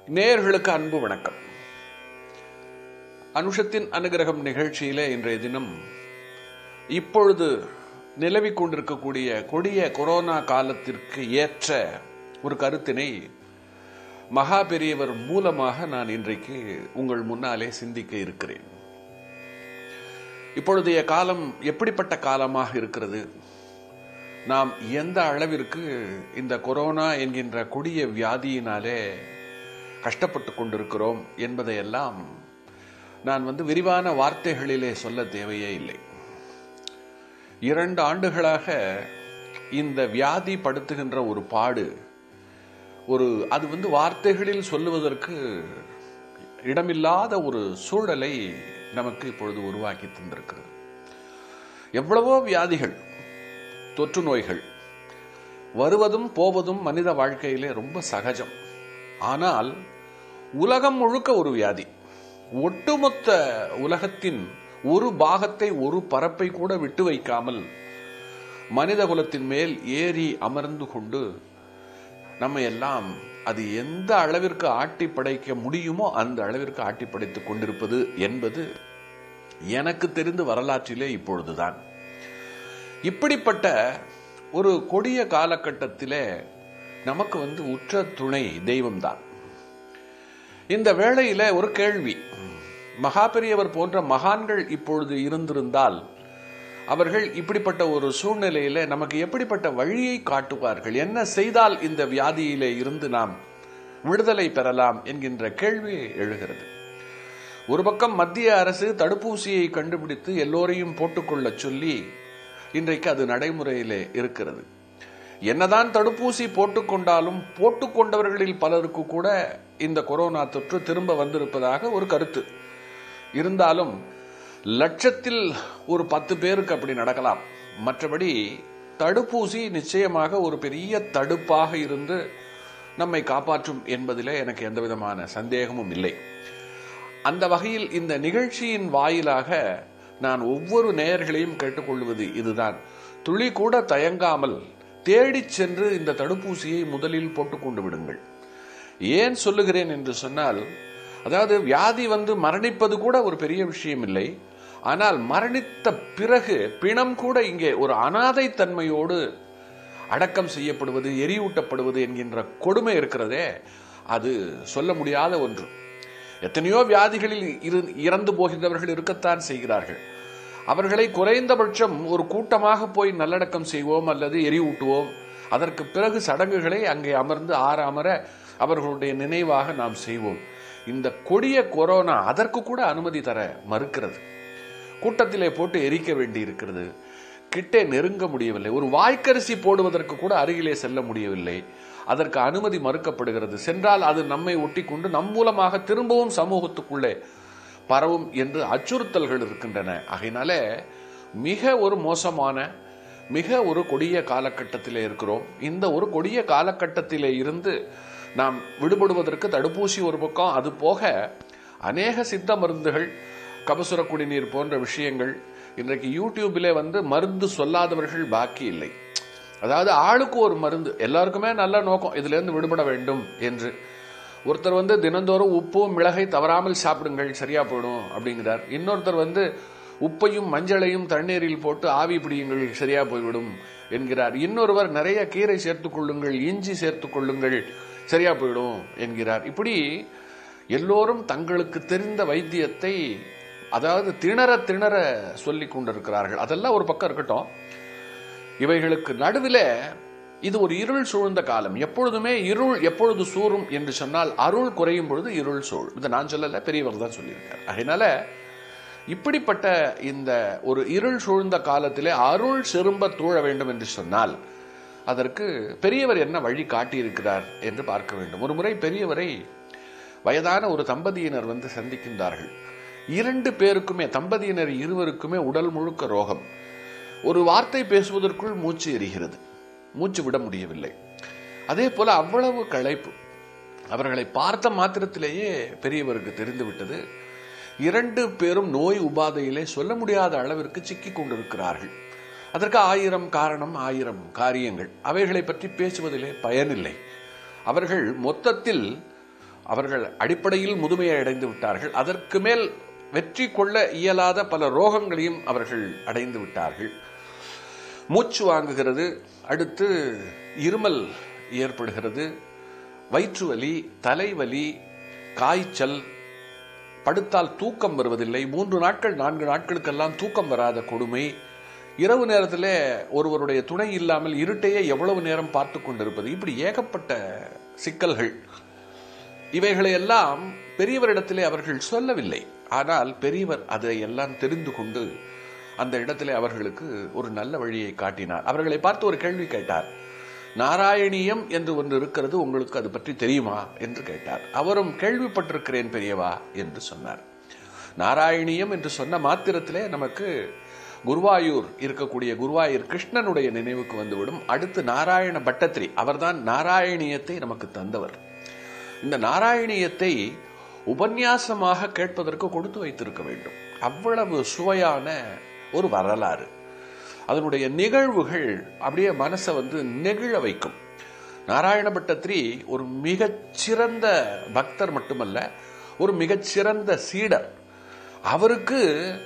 நேயர்களுக்கு அன்பு வணக்கம் அனுஷத்தின் அனுகிரகம் நிகழ்ச்சியிலே இன்றைய தினம் இப்பொழுது நிலவிக் கொண்டிருக்கக்கூடிய கொடிய கொரோனா காலத்திற்கு ஏற்ற ஒரு கருத்தினை மகா பெரியவர் மூலமாக நான் இன்றைக்கு உங்கள் முன்னாலே சிந்திக்க இருக்கிறேன் இப்பொழுதைய காலம் எப்படிப்பட்ட காலமாக இருக்கிறது நாம் எந்த அளவிற்கு இந்த கொரோனா என்கின்ற கொடிய வியாதியினாலே கஷ்டப்பட்டு கொண்டிருக்கிறோம் என்பதையெல்லாம் நான் வந்து விரிவான வார்த்தைகளிலே சொல்ல தேவையே இல்லை இரண்டு ஆண்டுகளாக இந்த வியாதி படுத்துகின்ற ஒரு பாடு ஒரு அது வந்து வார்த்தைகளில் சொல்லுவதற்கு இடமில்லாத ஒரு சூழலை நமக்கு இப்பொழுது உருவாக்கி தந்திருக்கிறது எவ்வளவோ வியாதிகள் தொற்று நோய்கள் வருவதும் போவதும் மனித வாழ்க்கையிலே ரொம்ப சகஜம் ஆனால் உலகம் முழுக்க ஒரு வியாதி ஒட்டுமொத்த உலகத்தின் ஒரு பாகத்தை ஒரு பரப்பை கூட விட்டு வைக்காமல் மனித குலத்தின் மேல் ஏறி அமர்ந்து கொண்டு நம்ம எல்லாம் அது எந்த அளவிற்கு ஆட்டி படைக்க முடியுமோ அந்த அளவிற்கு ஆட்டி படைத்துக் கொண்டிருப்பது என்பது எனக்கு தெரிந்து வரலாற்றிலே இப்பொழுதுதான் இப்படிப்பட்ட ஒரு கொடிய காலகட்டத்திலே நமக்கு வந்து உற்ற துணை தெய்வம்தான் இந்த வேளையில ஒரு கேள்வி மகாபெரியவர் போன்ற மகான்கள் இப்பொழுது இருந்திருந்தால் அவர்கள் இப்படிப்பட்ட ஒரு சூழ்நிலையில நமக்கு எப்படிப்பட்ட வழியை காட்டுவார்கள் என்ன செய்தால் இந்த வியாதியிலே இருந்து நாம் விடுதலை பெறலாம் என்கின்ற கேள்வி எழுகிறது ஒரு பக்கம் மத்திய அரசு தடுப்பூசியை கண்டுபிடித்து எல்லோரையும் போட்டுக்கொள்ள சொல்லி இன்றைக்கு அது நடைமுறையிலே இருக்கிறது என்னதான் தடுப்பூசி போட்டுக்கொண்டாலும் போட்டுக்கொண்டவர்களில் பலருக்கு கூட இந்த கொரோனா தொற்று திரும்ப வந்திருப்பதாக ஒரு கருத்து இருந்தாலும் லட்சத்தில் ஒரு பத்து பேருக்கு அப்படி நடக்கலாம் மற்றபடி தடுப்பூசி நிச்சயமாக ஒரு பெரிய தடுப்பாக இருந்து நம்மை காப்பாற்றும் என்பதிலே எனக்கு எந்த விதமான சந்தேகமும் இல்லை அந்த வகையில் இந்த நிகழ்ச்சியின் வாயிலாக நான் ஒவ்வொரு நேயர்களையும் கேட்டுக்கொள்வது இதுதான் துளி கூட தயங்காமல் தேடிச் சென்று இந்த தடுப்பூசியை முதலில் போட்டுக்கொண்டு விடுங்கள் ஏன் சொல்லுகிறேன் என்று சொன்னால் அதாவது வியாதி வந்து மரணிப்பது கூட ஒரு பெரிய விஷயம் இல்லை ஆனால் மரணித்த பிறகு பிணம் கூட இங்கே ஒரு அனாதை தன்மையோடு அடக்கம் செய்யப்படுவது எரியூட்டப்படுவது என்கின்ற கொடுமை இருக்கிறதே அது சொல்ல முடியாத ஒன்று எத்தனையோ வியாதிகளில் இறந்து போகின்றவர்கள் இருக்கத்தான் செய்கிறார்கள் அவர்களை குறைந்தபட்சம் ஒரு கூட்டமாக போய் நல்லடக்கம் செய்வோம் அல்லது எரிவூட்டுவோம் அதற்கு பிறகு சடங்குகளை அங்கே அமர்ந்து ஆற அமர அவர்களுடைய நினைவாக நாம் செய்வோம் இந்த கொடிய கொரோனா அதற்கு கூட அனுமதி தர மறுக்கிறது கூட்டத்திலே போட்டு எரிக்க வேண்டி இருக்கிறது கிட்டே நெருங்க முடியவில்லை ஒரு வாய்க்கரிசி போடுவதற்கு கூட அருகிலே செல்ல முடியவில்லை அதற்கு அனுமதி மறுக்கப்படுகிறது சென்றால் அது நம்மை ஒட்டி கொண்டு நம் மூலமாக திரும்பவும் சமூகத்துக்குள்ளே பரவும் என்று அச்சுறுத்தல்கள் இருக்கின்றன ஆகையினால மிக ஒரு மோசமான மிக ஒரு கொடிய காலகட்டத்திலே இருக்கிறோம் இந்த ஒரு கொடிய காலகட்டத்திலே இருந்து நாம் விடுபடுவதற்கு தடுப்பூசி ஒரு பக்கம் அது போக அநேக சித்த மருந்துகள் கபசுர குடிநீர் போன்ற விஷயங்கள் இன்றைக்கு யூடியூபிலே வந்து மருந்து சொல்லாதவர்கள் பாக்கி இல்லை அதாவது ஆளுக்கு ஒரு மருந்து எல்லாருக்குமே நல்ல நோக்கம் இதுல இருந்து விடுபட வேண்டும் என்று ஒருத்தர் வந்து தினந்தோறும் உப்பும் மிளகை தவறாமல் சாப்பிடுங்கள் சரியா போயிடும் அப்படிங்கிறார் இன்னொருத்தர் வந்து உப்பையும் மஞ்சளையும் தண்ணீரில் போட்டு ஆவி பிடியுங்கள் சரியா போய்விடும் என்கிறார் இன்னொருவர் நிறைய கீரை சேர்த்துக் கொள்ளுங்கள் இஞ்சி சேர்த்துக் கொள்ளுங்கள் சரியா போயிடும் என்கிறார் இப்படி எல்லோரும் தங்களுக்கு தெரிந்த வைத்தியத்தை அதாவது திணற திணற சொல்லிக் கொண்டிருக்கிறார்கள் அதெல்லாம் ஒரு பக்கம் இருக்கட்டும் இவைகளுக்கு நடுவில் இது ஒரு இருள் சூழ்ந்த காலம் எப்பொழுதுமே இருள் எப்பொழுது சூறும் என்று சொன்னால் அருள் குறையும் பொழுது இருள் சூழ் இதை நான் சொல்லல பெரியவர் தான் சொல்லியிருக்கார் அதனால இப்படிப்பட்ட இந்த ஒரு இருள் சூழ்ந்த காலத்திலே அருள் சிறும்ப தூழ வேண்டும் என்று சொன்னால் அதற்கு பெரியவர் என்ன வழி காட்டியிருக்கிறார் என்று பார்க்க வேண்டும் ஒரு முறை பெரியவரை வயதான ஒரு தம்பதியினர் வந்து சந்திக்கின்றார்கள் இரண்டு பேருக்குமே தம்பதியினர் இருவருக்குமே உடல் முழுக்க ரோகம் ஒரு வார்த்தை பேசுவதற்குள் மூச்சு எரிகிறது மூச்சு விட முடியவில்லை அதே போல அவ்வளவு களைப்பு அவர்களை பார்த்த மாத்திரத்திலேயே பெரியவருக்கு தெரிந்துவிட்டது இரண்டு பேரும் நோய் உபாதையிலே சொல்ல முடியாத அளவிற்கு சிக்கிக் கொண்டிருக்கிறார்கள் அதற்கு ஆயிரம் காரணம் ஆயிரம் காரியங்கள் அவைகளை பற்றி பேசுவதிலே பயனில்லை அவர்கள் மொத்தத்தில் அவர்கள் அடிப்படையில் முதுமையை அடைந்து விட்டார்கள் அதற்கு மேல் வெற்றி கொள்ள இயலாத பல ரோகங்களையும் அவர்கள் அடைந்து விட்டார்கள் மூச்சு வாங்குகிறது அடுத்து இருமல் ஏற்படுகிறது வயிற்று வலி தலைவலி காய்ச்சல் படுத்தால் தூக்கம் வருவதில்லை மூன்று நாட்கள் நான்கு நாட்களுக்கெல்லாம் தூக்கம் வராத கொடுமை இரவு நேரத்தில் ஒருவருடைய துணை இல்லாமல் இருட்டையே எவ்வளவு நேரம் பார்த்து கொண்டிருப்பது இப்படி ஏகப்பட்ட சிக்கல்கள் இவைகளை எல்லாம் பெரியவரிடத்திலே அவர்கள் சொல்லவில்லை ஆனால் பெரியவர் அதை எல்லாம் தெரிந்து கொண்டு அந்த இடத்திலே அவர்களுக்கு ஒரு நல்ல வழியை காட்டினார் அவர்களை பார்த்து ஒரு கேள்வி கேட்டார் நாராயணியம் என்று ஒன்று இருக்கிறது உங்களுக்கு அது பற்றி தெரியுமா என்று கேட்டார் அவரும் கேள்விப்பட்டிருக்கிறேன் பெரியவா என்று சொன்னார் நாராயணியம் என்று சொன்ன மாத்திரத்திலே நமக்கு குருவாயூர் இருக்கக்கூடிய குருவாயூர் கிருஷ்ணனுடைய நினைவுக்கு வந்துவிடும் அடுத்து நாராயண பட்டத்திரி அவர்தான் நாராயணியத்தை நமக்கு தந்தவர் இந்த நாராயணியத்தை உபன்யாசமாக கேட்பதற்கு கொடுத்து வைத்திருக்க வேண்டும் அவ்வளவு சுவையான ஒரு வரலாறு அதனுடைய நிகழ்வுகள் அப்படியே மனசை வந்து நெகிழ வைக்கும் நாராயண பட்டத்திரி ஒரு மிகச்சிறந்த பக்தர் மட்டுமல்ல ஒரு மிகச்சிறந்த சீடர் அவருக்கு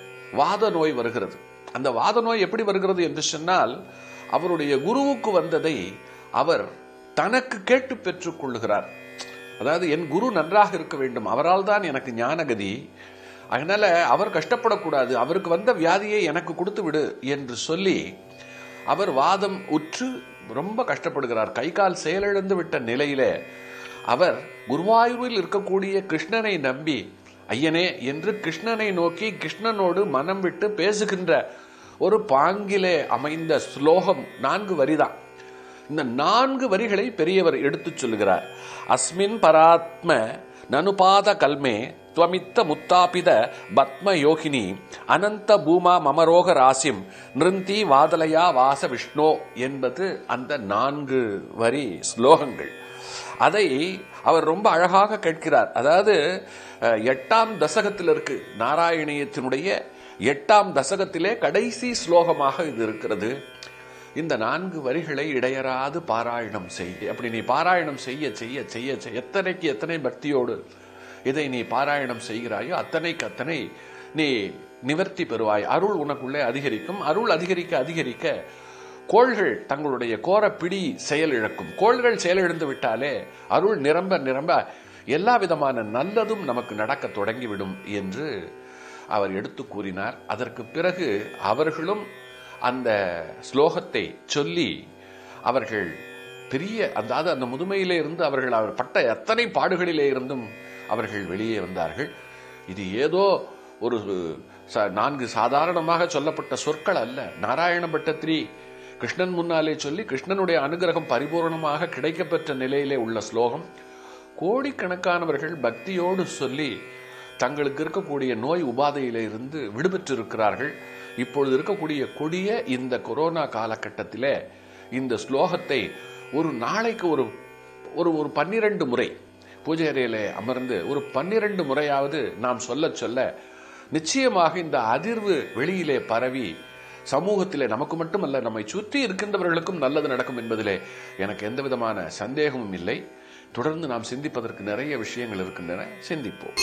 வாத நோய் வருகிறது அந்த வாத நோய் எப்படி வருகிறது என்று சொன்னால் அவருடைய குருவுக்கு வந்ததை அவர் தனக்கு கேட்டு பெற்றுக் கொள்ளுகிறார் அதாவது என் குரு நன்றாக இருக்க வேண்டும் அவரால் தான் எனக்கு ஞானகதி அதனால அவர் கஷ்டப்படக்கூடாது அவருக்கு வந்த வியாதியை எனக்கு கொடுத்து விடு என்று சொல்லி அவர் வாதம் உற்று ரொம்ப கஷ்டப்படுகிறார் கை கால் செயலிழந்து விட்ட நிலையில அவர் குருவாயூரில் இருக்கக்கூடிய கிருஷ்ணனை நம்பி ஐயனே என்று கிருஷ்ணனை நோக்கி கிருஷ்ணனோடு மனம் விட்டு பேசுகின்ற ஒரு பாங்கிலே அமைந்த ஸ்லோகம் நான்கு வரிதான் இந்த நான்கு வரிகளை பெரியவர் எடுத்துச் சொல்கிறார் அஸ்மின் பராத்ம நனுபாத கல்மே துவமித்த முத்தாபித பத்ம யோகினி அனந்த பூமா மமரோக ராசிம் நிருந்தி வாதலையா வாச விஷ்ணோ என்பது அந்த நான்கு வரி ஸ்லோகங்கள் அதை அவர் ரொம்ப அழகாக கேட்கிறார் அதாவது அஹ், எட்டாம் தசகத்தில் இருக்கு நாராயணியத்தினுடைய எட்டாம் தசகத்திலே கடைசி ஸ்லோகமாக இது இருக்கிறது இந்த நான்கு வரிகளை இடையராது பாராயணம் செய் அப்படி நீ பாராயணம் செய்ய செய்ய செய்ய செய்ய எத்தனைக்கு எத்தனை பக்தியோடு இதை நீ பாராயணம் செய்கிறாயோ அத்தனைக்கு அத்தனை நீ நிவர்த்தி பெறுவாய் அருள் உனக்குள்ளே அதிகரிக்கும் அருள் அதிகரிக்க அதிகரிக்க கோள்கள் தங்களுடைய கோர பிடி செயலிழக்கும் கோள்கள் செயலிழந்து விட்டாலே அருள் நிரம்ப நிரம்ப எல்லா விதமான நல்லதும் நமக்கு நடக்க தொடங்கிவிடும் என்று அவர் எடுத்து கூறினார் அதற்கு பிறகு அவர்களும் அந்த ஸ்லோகத்தை சொல்லி அவர்கள் பெரிய அதாவது அந்த முதுமையிலே இருந்து அவர்கள் அவர் பட்ட எத்தனை பாடுகளிலே இருந்தும் அவர்கள் வெளியே வந்தார்கள் இது ஏதோ ஒரு ச- நான்கு சாதாரணமாக சொல்லப்பட்ட சொற்கள் அல்ல நாராயண பட்டத்திரி கிருஷ்ணன் முன்னாலே சொல்லி கிருஷ்ணனுடைய அனுகிரகம் பரிபூரணமாக கிடைக்கப்பெற்ற நிலையிலே உள்ள ஸ்லோகம் கோடிக்கணக்கானவர்கள் பக்தியோடு சொல்லி தங்களுக்கு இருக்கக்கூடிய நோய் உபாதையில இருந்து விடுபெற்றிருக்கிறார்கள் இப்பொழுது இருக்கக்கூடிய கொடிய இந்த கொரோனா காலகட்டத்திலே இந்த ஸ்லோகத்தை ஒரு நாளைக்கு ஒரு ஒரு ஒரு பன்னிரண்டு முறை பூஜை அறையிலே அமர்ந்து ஒரு பன்னிரண்டு முறையாவது நாம் சொல்ல சொல்ல நிச்சயமாக இந்த அதிர்வு வெளியிலே பரவி சமூகத்திலே நமக்கு மட்டுமல்ல நம்மை சுற்றி இருக்கின்றவர்களுக்கும் நல்லது நடக்கும் என்பதிலே எனக்கு எந்த விதமான சந்தேகமும் இல்லை தொடர்ந்து நாம் சிந்திப்பதற்கு நிறைய விஷயங்கள் இருக்கின்றன சிந்திப்போம்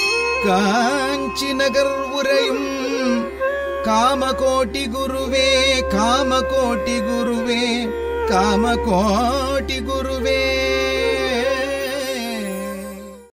காஞ்சி நகர் உரையும் காமகோட்டி குருவே காமகோட்டி குருவே காமகோட்டி குருவே